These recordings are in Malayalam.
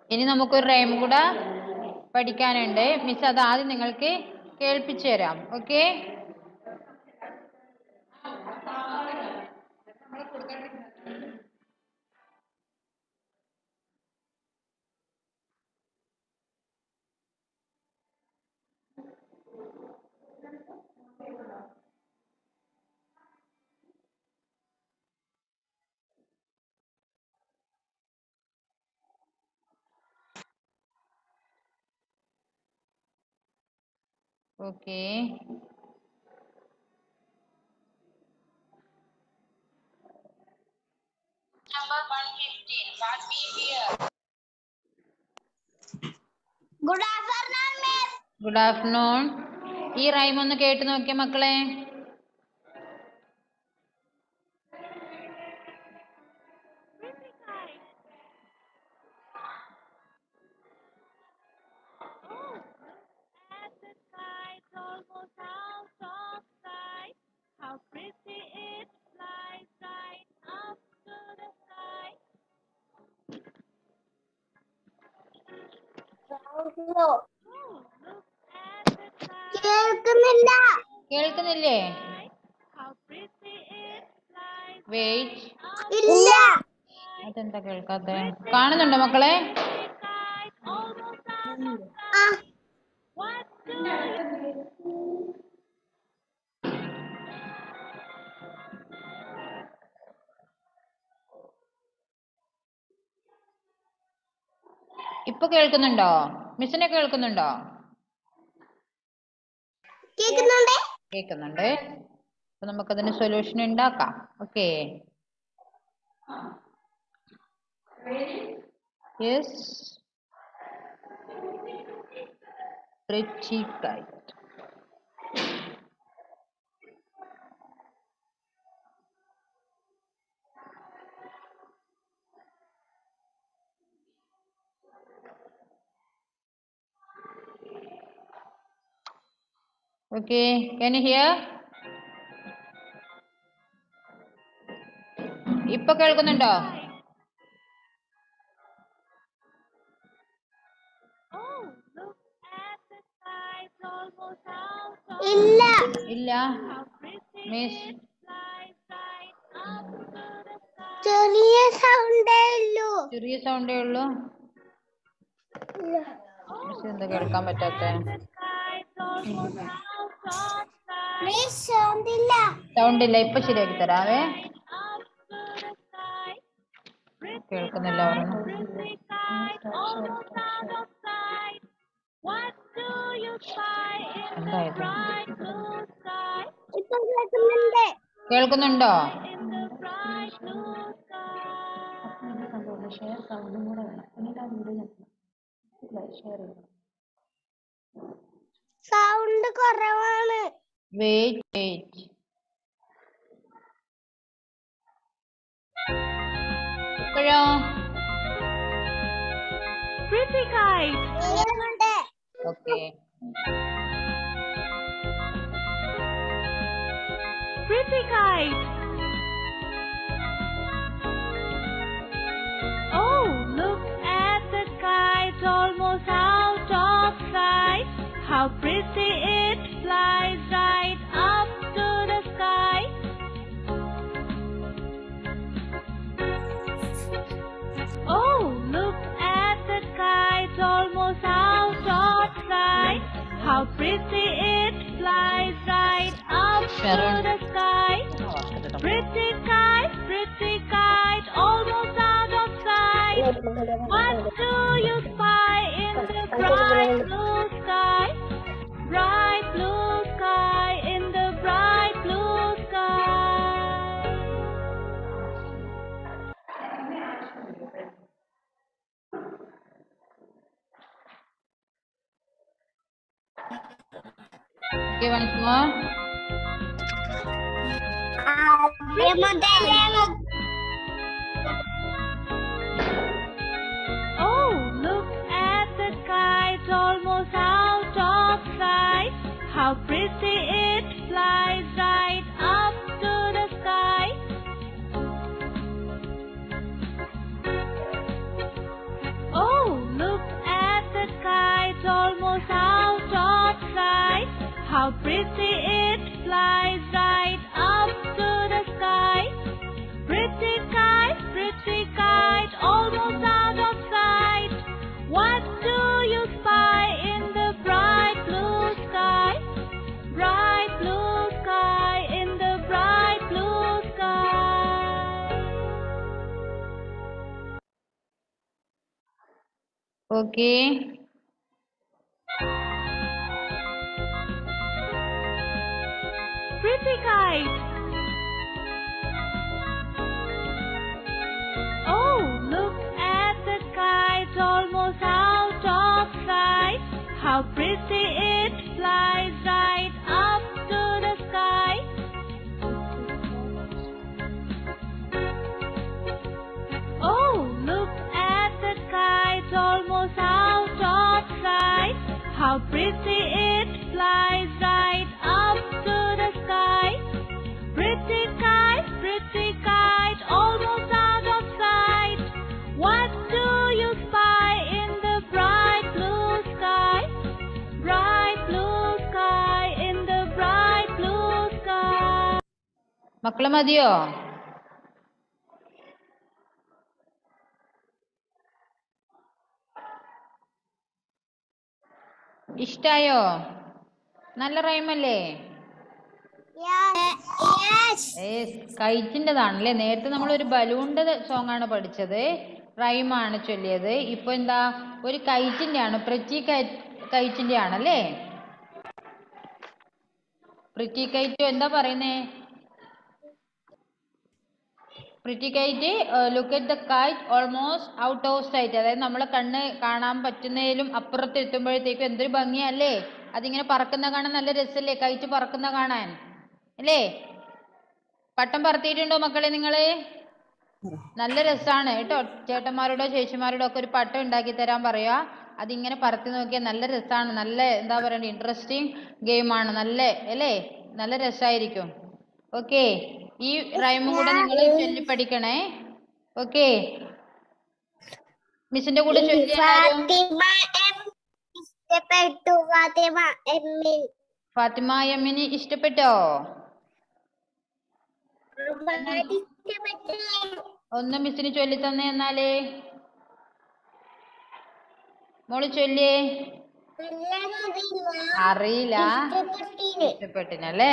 ഇനി നമുക്കൊരു റൈം കൂടെ പഠിക്കാനുണ്ട് മിസ് അത് ആദ്യം നിങ്ങൾക്ക് കേൾപ്പിച്ചു തരാം okay okay good afternoon miss good afternoon ഈ റൈം ഒന്ന് കേട്ട് നോക്കിയ മക്കളെ At the sky, it's almost out of sight. How pretty it flies right up to the sky. Oh, look at the sky. കേൾക്കുന്നില്ല കേൾക്കുന്നില്ലേ How pretty it flies wait ഇല്ല അതെന്താ കേൾക്കാത്തെ കാണുന്നുണ്ടോ മക്കളെ sky, almost out of sight. What do you ഇപ്പൊ കേൾക്കുന്നുണ്ടോ മിസ്സിനെ കേൾക്കുന്നുണ്ടോ കേൾക്കുന്നുണ്ട് കേൾക്കുന്നുണ്ട് അപ്പൊ നമുക്കതിന് സൊല്യൂഷൻ ഉണ്ടാക്കാം okay yes pretty kite Okay, can you hear? ഇപ്പൊ കേൾക്കുന്നുണ്ടോ Oh, look at the sky, it's almost out of ഇല്ല ഇല്ല How pretty miss it flies right up to the sky. ചെറിയ സൗണ്ടേ ഉള്ളൂ ചെറിയ സൗണ്ടേ ഉള്ളൂ മിസ് എന്താ കേൾക്കാൻ പറ്റാത്ത മിസ് സൗണ്ടില്ല സൗണ്ട് ഇല്ല ഇപ്പൊ ശരിയാക്കി തരാവേ കേൾക്കുന്നില്ല പറഞ്ഞു എന്തായത് ഇപ്പൊ കേൾക്കുന്നുണ്ട് കേൾക്കുന്നുണ്ടോ സൗണ്ട് കുറവാണ് വെയിറ്റ് വെയിറ്റ് ഇപ്പോഴോ Pretty kite. കേൾക്കുന്നുണ്ട് okay Pretty kite. Oh, look at the sky, it's almost out of sight. How pretty it flies right up to the sky. Oh, look at the sky, it's almost out of sight. How pretty it flies right up to Sharon. the sky. Pretty kite, pretty kite, almost out of sight. What do you spy in the bright blue sky? Bright blue sky, in the bright blue sky. Okay once more Oh, look at the sky, it's almost out of sight. How pretty it flies right up to the sky. Oh, look How pretty it flies right up to the sky. Pretty kite, pretty kite, almost out of sight. What do you spy in the bright blue sky? Bright blue sky, in the bright blue sky. Okay Pretty kite. Oh, look at the kite almost out of sight. How pretty it flies right up to the sky. Oh, look at the kite almost out of sight. How pretty it flies right up to the sky. Pretty kite, pretty kite, almost out of sight. What do you spy in the bright blue sky? Bright blue sky, in the bright blue sky. മക്കള് മതിയോ ഇഷ്ടായോ നല്ല റൈമല്ലേ കൈറ്റിൻ്റെതാണല്ലേ നേരത്തെ നമ്മൾ ഒരു ബലൂണിന്റെ സോങ് ആണ് പഠിച്ചത് റൈമാണ് ചൊല്ലിയത് ഇപ്പൊ എന്താ ഒരു കൈറ്റിന്റെ ആണ് പ്രറ്റി കൈറ്റിന്റെ ആണല്ലേ പ്രിറ്റി കൈറ്റ് എന്താ പറയുന്നേ pretty kite look at the kite almost out of sight അതായത് നമ്മളെ കണ്ണ് കാണാൻ പറ്റുന്നതിലും അപ്പുറത്ത് എത്തുമ്പോഴത്തേക്കും എന്തൊരു ഭംഗിയല്ലേ അതിങ്ങനെ പറക്കുന്ന കാണാൻ നല്ല രസല്ലേ കൈറ്റ് പറക്കുന്ന കാണാൻ അല്ലേ പട്ടം പറത്തിയിട്ടുണ്ടോ മക്കളെ നിങ്ങള് നല്ല രസാണ് കേട്ടോ ചേട്ടന്മാരോടോ ചേച്ചിമാരോടോ ഒക്കെ ഒരു പട്ടം ഉണ്ടാക്കി തരാൻ പറയാ അതിങ്ങനെ പറത്തി നോക്കിയാൽ നല്ല രസാണ് നല്ല എന്താ പറയണ്ടേ ഇൻട്രസ്റ്റിംഗ് ഗെയിമാണ് നല്ല അല്ലേ നല്ല രസായിരിക്കും ഓക്കെ ഈ റൈമും കൂടെ നിങ്ങൾ ചൊല്ലി പഠിക്കണേ ഓക്കെ മിസ്സിന്റെ കൂടെ ചൊല്ലി എല്ലാവരും ഫാത്തിമ എം ഇഷ്ടപ്പെട്ടു ഫാത്തിമ എമ്മിൻ ഫാത്തിമ യമ്മിന് ഇഷ്ടപ്പെട്ടോ ഒരുപാട് ഇഷ്ടപ്പെട്ടു ഒന്ന് മിസ്സിന് ചൊല്ലി തന്നെ എന്നാലേ മോള് ചൊല്ലിയേ നല്ലതറിയില്ല അറിയില്ല ഇഷ്ടപ്പെട്ടിന് ഇഷ്ടപ്പെട്ടിനല്ലേ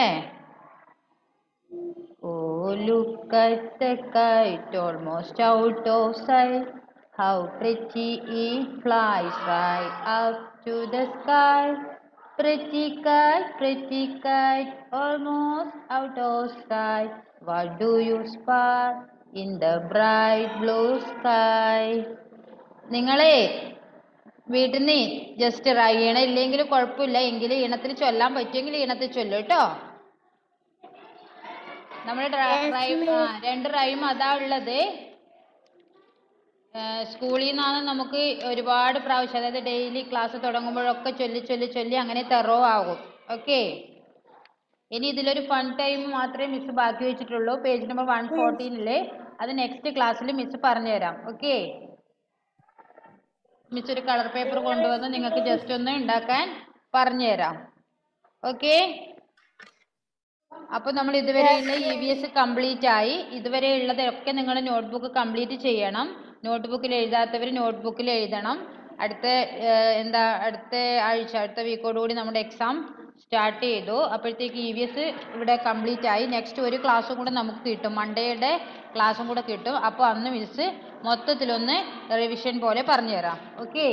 Oh, look at the kite almost out of sight. How pretty it flies right up to the sky. Pretty kite, pretty kite, almost out of sight. What do you spy in the bright blue sky? നിങ്ങളെ വീട്ടിൽ നിന്ന് ജസ്റ്റ് ഈണ ഇല്ലെങ്കിലും കുഴപ്പമില്ല എങ്കിലും ഈണത്തിൽ ചൊല്ലാൻ പറ്റുമെങ്കിൽ ഈണത്തിൽ ചൊല്ലു കേട്ടോ നമ്മുടെ റൈം രണ്ട് റൈം അതാ ഉള്ളത് സ്കൂളിൽ നിന്നാണ് നമുക്ക് ഒരുപാട് പ്രാവശ്യം അതായത് ഡെയിലി ക്ലാസ് തുടങ്ങുമ്പോഴൊക്കെ ചൊല്ലി ചൊല്ലി ചൊല്ലി അങ്ങനെ തെറോ ആകും ഓക്കെ ഇനി ഇതിലൊരു ഫൺ ടൈം മാത്രമേ മിസ് ബാക്കി വെച്ചിട്ടുള്ളൂ പേജ് നമ്പർ വൺ ഫോർട്ടീനില് അത് നെക്സ്റ്റ് ക്ലാസ്സിൽ മിസ് പറഞ്ഞുതരാം ഓക്കെ മിസ് ഒരു കളർ പേപ്പർ കൊണ്ടുവന്ന് നിങ്ങൾക്ക് ജസ്റ്റ് ഒന്ന് ഉണ്ടാക്കാൻ പറഞ്ഞുതരാം ഓക്കെ അപ്പൊ നമ്മൾ ഇതുവരെയുള്ള ഇ വി എസ് കംപ്ലീറ്റ് ആയി ഇതുവരെ ഉള്ളതൊക്കെ നിങ്ങൾ നോട്ട്ബുക്ക് കംപ്ലീറ്റ് ചെയ്യണം നോട്ട്ബുക്കിൽ എഴുതാത്തവർ നോട്ട്ബുക്കിൽ എഴുതണം അടുത്ത ഏർ, എന്താ അടുത്ത ആഴ്ച അടുത്ത വീക്കോടുകൂടി നമ്മുടെ എക്സാം സ്റ്റാർട്ട് ചെയ്തു അപ്പോഴത്തേക്ക് ഇ വി എസ് ഇവിടെ കംപ്ലീറ്റ് ആയി നെക്സ്റ്റ് ഒരു ക്ലാസ്സും കൂടെ നമുക്ക് കിട്ടും മൺഡേയുടെ ക്ലാസ്സും കൂടെ കിട്ടും അപ്പോൾ അന്ന് മിസ് മൊത്തത്തിലൊന്ന് റിവിഷൻ പോലെ പറഞ്ഞുതരാം ഓക്കെ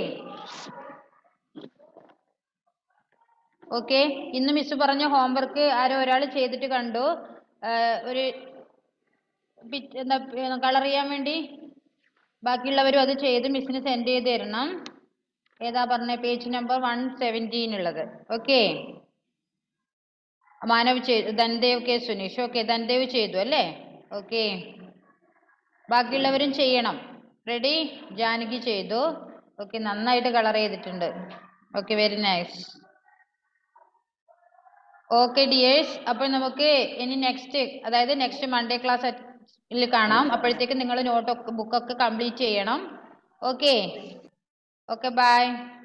ഓക്കെ ഇന്ന് മിസ് പറഞ്ഞ ഹോംവർക്ക് ആരോ ഒരാൾ ചെയ്തിട്ട് കണ്ടു ആഹ് ഒരു പിക്- എന്താ കളർ ചെയ്യാൻ വേണ്ടി ബാക്കിയുള്ളവരും അത് ചെയ്ത് മിസ്സിന് സെൻഡ് ചെയ്ത് തരണം ഏതാ പറഞ്ഞ പേജ് നമ്പർ വൺ സെവൻറ്റീൻ ഉള്ളത് ഓക്കെ മാനവ് ചെയ്തു ധൻദേവ് കെ സുനീഷ് ഓക്കെ ധൻദേവ് ചെയ്തു അല്ലേ ഓക്കെ ബാക്കിയുള്ളവരും ചെയ്യണം റെഡി ജാനകി ചെയ്തു ഓക്കെ നന്നായിട്ട് കളർ ചെയ്തിട്ടുണ്ട് okay very nice okay dears അപ്പോൾ നമുക്ക് ഇനി നെക്സ്റ്റ് അതായത് നെക്സ്റ്റ് മൺഡേ ക്ലാസ്സിൽ കാണാം അപ്പോഴത്തേക്ക് നിങ്ങൾ നോട്ടൊക്കെ ബുക്കൊക്കെ കംപ്ലീറ്റ് ചെയ്യണം ഓക്കെ ഓക്കെ ബൈ